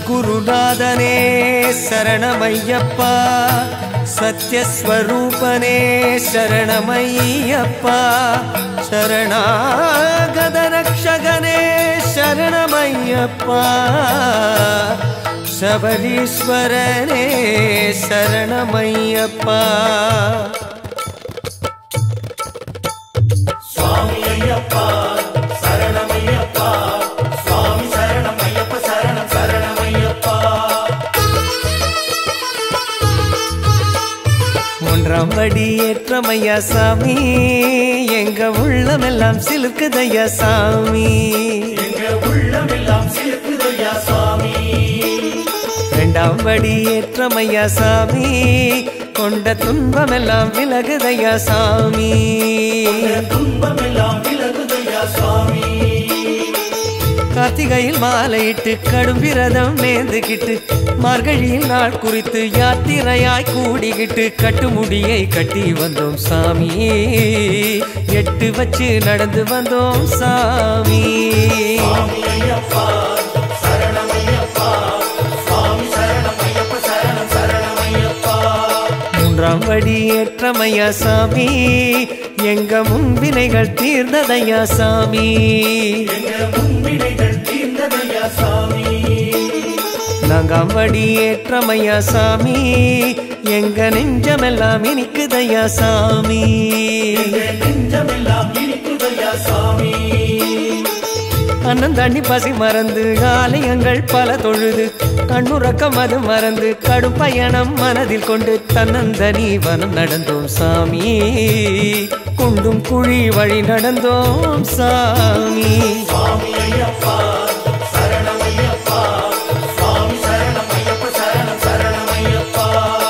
சத்குருநாதனே சரணமையப்பா சத்யஸ்வரூபனே சரணமையப்பா சரணாகத ரக்ஷகனே சரணமையப்பா சபரீஸ்வரனே சரணமையப்பா சுவாமி ஐயப்பா சரணமையப்பா சுவாமி சரணமையப்ப சரணம் சரணமையப்பா மூன்றாம் படி ஏற்றமையா சாமி எங்க உள்ளமெல்லாம் சிலுக்குதையா சாமி எங்க உள்ளமெல்லாம் சிலுக்குதையா சுவாமி இரண்டாம் படி ஏற்றமையா சாமி கொண்ட துன்பமெல்லாம் விலகுதையா சாமி துன்பமெல்லாம் விலகுதையா சுவாமி கார்த்திகையில் மாலையிட்டு கடும் விரதம் நேர்ந்துகிட்டு மார்கழியில் நாள் குறித்து யாத்திரையாய் கூடிக்கிட்டு கட்டுமுடியை கட்டி வந்தோம் சாமி எட்டு வச்சு நடந்து வந்தோம் சாமி சுவாமி ஐயப்பா சரணமையப்பா சுவாமி சரணமையப்ப சரணம் சரணமையப்பா மூன்றாம் படி ஏற்றமையா சாமி எங்க முன்வினைகள் தீர்ந்ததையா சாமி எங்க முன்வினைகள் தீர்ந்ததையா சாமி நான்காம் படி ஏற்றமையா சாமி எங்க நெஞ்சமெல்லாம் இனிக்குதையா சாமி எங்க நெஞ்சமெல்லாம் இனிக்குதையா சாமி அண்ணன் தண்ணி பசி மறந்து ஆலயங்கள் பல தொழுது கண்ணுறக்கம் அது மறந்து கடும் பயணம் மனதில் கொண்டு தன்னந்தனி வனம் நடந்தோம் சாமி குண்டும் குழி வழி நடந்தோம் சாமி சுவாமி ஐயப்பா சரணமையப்பா சுவாமி சரணமையப்ப சரணம் சரணமையப்பா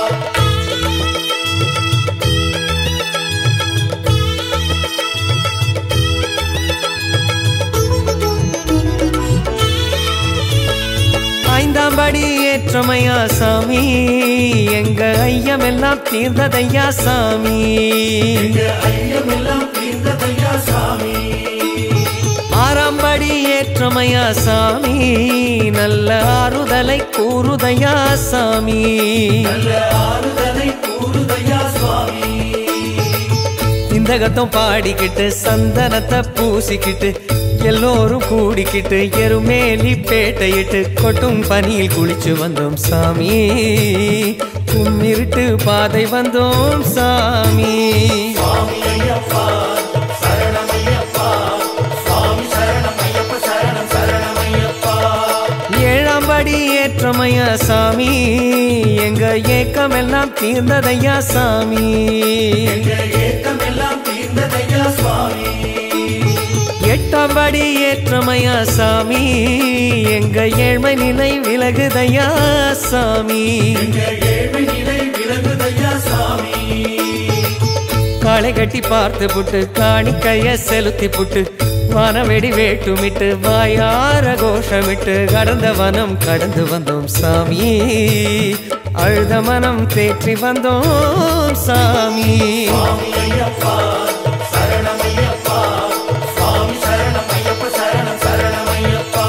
ஐந்தாம் படி ஏற்றமையா சாமி எங்க ஐயமெல்லாம் தீர்ந்ததையா சாமி எங்க ஐயமெல்லாம் தீர்ந்ததையா சாமி ஆறாம் படி ஏற்றமையா சாமி நல்ல ஆறுதலை கூறுதையா சாமி நல்ல ஆறுதலை கூறுதையா சுவாமி இந்த கத்தம் பாடிக்கிட்டு சந்தனத்தை பூசிக்கிட்டு எல்லோரும் கூடிக்கிட்டு எருமேலி பேட்டையிட்டு கொட்டும் பனியில் குளிச்சு வந்தோம் சாமி கும்மிருட்டு பாதை வந்தோம் சாமி சுவாமி ஐயப்பா சரணமையப்பா சுவாமி சரணமையப்ப சரணம் சரணமையப்பா ஏழாம் படி ஏற்றமையா சாமி எங்க ஏக்கமெல்லாம் தீர்ந்ததையா சாமி எங்க ஏக்கமெல்லாம் தீர்ந்ததையா சுவாமி எட்டாம் படி ஏற்றமையா சாமி எங்க ஏழ்மை நிலை விலகுதையா சாமி எங்க ஏழ்மை நிலை விலகுதையா சாமி காளை கட்டி பார்த்து புட்டு காணிக்கைய செலுத்தி புட்டு வானவெடி வேட்டுமிட்டு வாயார கோஷமிட்டு கடந்த வனம் கடந்து வந்தோம் சாமி அழுத மனம் தேற்றி வந்தோம் சாமி சுவாமி ஐயப்பா சரணமையப்பா சுவாமி சரணமையப்ப சரணம் சரணமையப்பா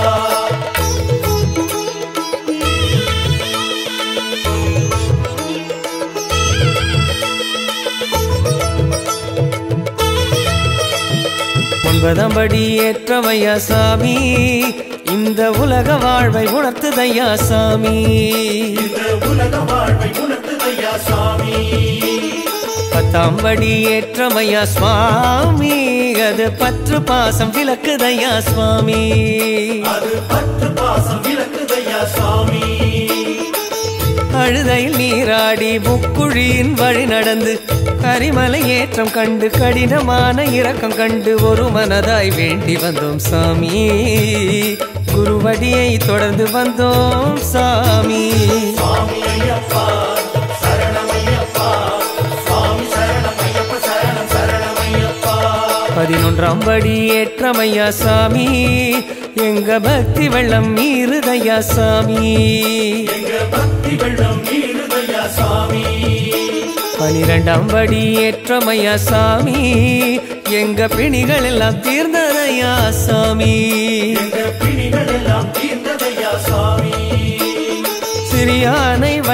ஒன்பதாம் படி ஏற்றமையா சாமி இந்த உலக வாழ்வை உணர்த்துதையா சாமி இந்த உலக வாழ்வை உணர்த்துதையா சுவாமி பத்தாம் படி ஏற்றமையா சுவாமி அது பற்று பாசம் விளக்குதையா சுவாமி அது பற்று பாசம் விளக்குதையா சுவாமி அழுதையில் நீராடி முக்குழியின் வழி நடந்து கரிமலை ஏற்றம் கண்டு கடினமான இரக்கம் கண்டு ஒரு மனதாய் வேண்டி வந்தோம் சாமி குருவடியை தொடர்ந்து வந்தோம் சாமி சுவாமி ஐயப்பா சரணமையப்பா சுவாமி சரணமையப்ப சரணம் சரணமையப்பா பதினொன்றாம் படி ஏற்றமையா சாமி எங்க பக்தி வெள்ளம் மீறுதையா சாமி எங்க பக்தி வெள்ளம் நீருதையா சுவாமி பனிரெண்டாம் படி ஏற்றமையா சாமி எங்க பிணிகள் எல்லாம் தீர்ந்ததையா சாமி எங்க பிணிகள் எல்லாம் தீர்ந்ததையா சுவாமி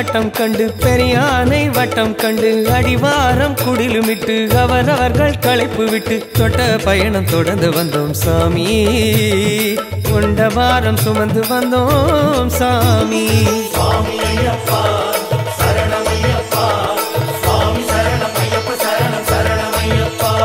வட்டம் கண்டு பெரியானை வட்டம் கண்டு அடிவாரம் குடிலுமிட்டு அவரவர்கள் களைப்பு விட்டு தொட்ட பயணம் தொடர்ந்து வந்தோம் சாமி கொண்ட வாரம் சுமந்து வந்தோம் சாமி சுவாமி ஐயப்பா சரணம் ஐயப்பா சுவாமி சரணம் ஐயப்ப சரணம் சரணம் ஐயப்பா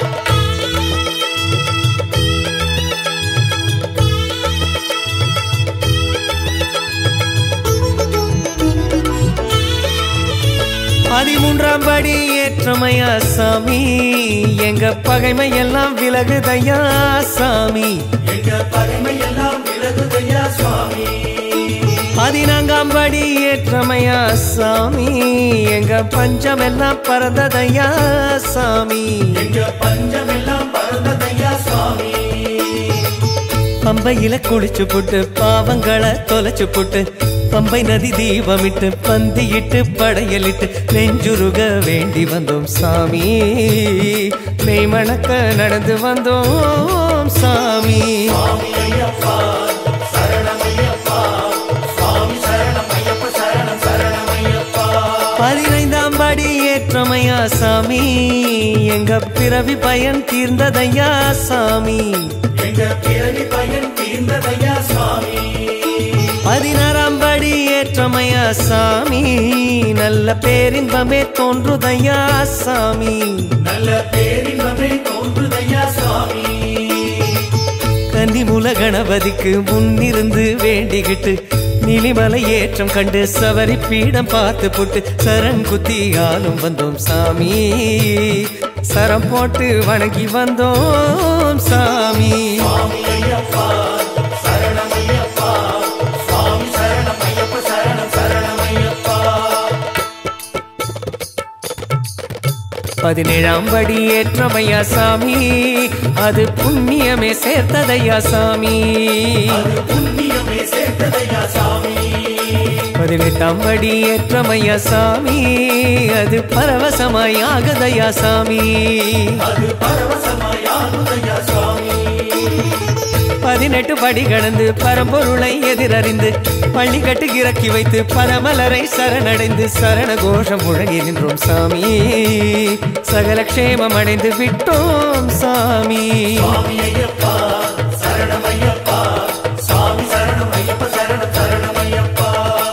பதிமூன்றாம் படி ஏற்றமையா சாமி எங்க பகைமை எல்லாம் விலகுதையா சாமி எங்க பகைமை எல்லாம் விலகுதையா சுவாமி பதினான்காம் படி ஏற்றமையா சாமி எங்க பஞ்சம் எல்லாம் பறந்ததையா சாமி எங்க பஞ்சம் எல்லாம் பறந்ததையா சுவாமி பம்பையில குளிச்சு புட்டு பாவங்களை தொலைச்சு புட்டு பம்பை நதி தீபமிட்டு பந்தியிட்டு படையலிட்டு நெஞ்சுருக வேண்டி வந்தோம் சாமி மெய் மணக்க நடந்து வந்தோம் சாமி சுவாமி ஐயப்பா சரணம் ஐயப்பா சுவாமி சரணம் ஐயப்ப சரணம் சரணம் ஐயப்பா பதினைந்தாம் படி ஏற்றமையா சாமி எங்க பிறவி பயன் தீர்ந்ததையா சாமி எங்க பிறவி பயன் தீர்ந்ததையா சுவாமி பதினாறாம் படி ஏற்றமையா சாமி நல்ல பேரின்பமே தோன்றுதையா சாமி நல்ல பேரின்பமே தோன்றுதையா சுவாமி கன்னிமூல கணபதிக்கு முன்னிருந்து வேண்டிக்கிட்டு நிலிமலை ஏற்றம் கண்டு சவரி பீடம் பார்த்து போட்டு சரண் குத்தி ஆளும் வந்தோம் சாமி சரம் போட்டு வணங்கி வந்தோம் சாமி சுவாமி ஐயப்பா சரணம் ஐயப்பா சுவாமி சரணம் ஐயப்ப சரணம் சரணம் ஐயப்பா பதினேழாம் படி ஏற்றமையா சாமி அது புண்ணியமே சேர்த்ததையா சாமி அது புண்ணியமே சேர்த்ததையா சாமி பதினெட்டாம் படி ஏற்றமையா சாமி அது பரவசமாய் ஆகுதையா சாமி அது பரவசமாயாகுதையா சுவாமி பதினெட்டு படி கடந்து பரம்பொருளை எதிரறிந்து பள்ளி கட்டு இறக்கி வைத்து பரமலரை சரணடைந்து சரண கோஷம் முழங்கி நின்றோம் சாமி சகல க்ஷேமம் அடைந்து விட்டோம் சாமி சுவாமி ஐயப்பா சரணம் ஐயப்பா சுவாமி சரணம் ஐயப்ப சரணம் சரணம் ஐயப்பா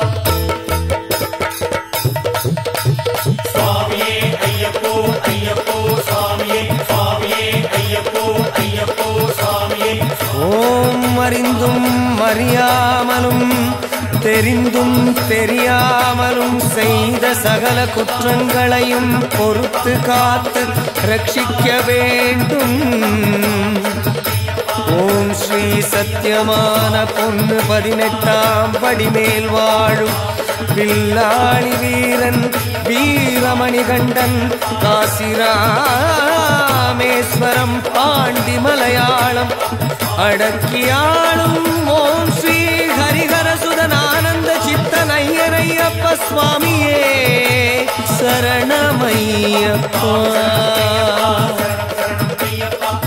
சுவாமியே ஐயப்போ ஐயப்போ சுவாமியே சுவாமியே ஐயப்போ ஐயப்போ சுவாமியே ஓம் அறிந்தும் அறியாமலும் தெரிந்தும் தெரியாமலும் செய்த சகல குற்றங்களையும் பொறுத்து காத்து ரட்சிக்க வேண்டும் ஓம் ஸ்ரீ சத்தியமான பொண்ணு பதினெட்டாம் படி மேல் வாழும் வில்லாளி வீரன் வீரமணி கண்டன் காசிராமேஸ்வரம் பாண்டி மலையாளம் அடக்கியாளும் ஓம் ஸ்ரீ ஹரிஹர சுதன் ஆனந்த சித்தன் ஐயனையப்ப சுவாமியே சரணமையப்பா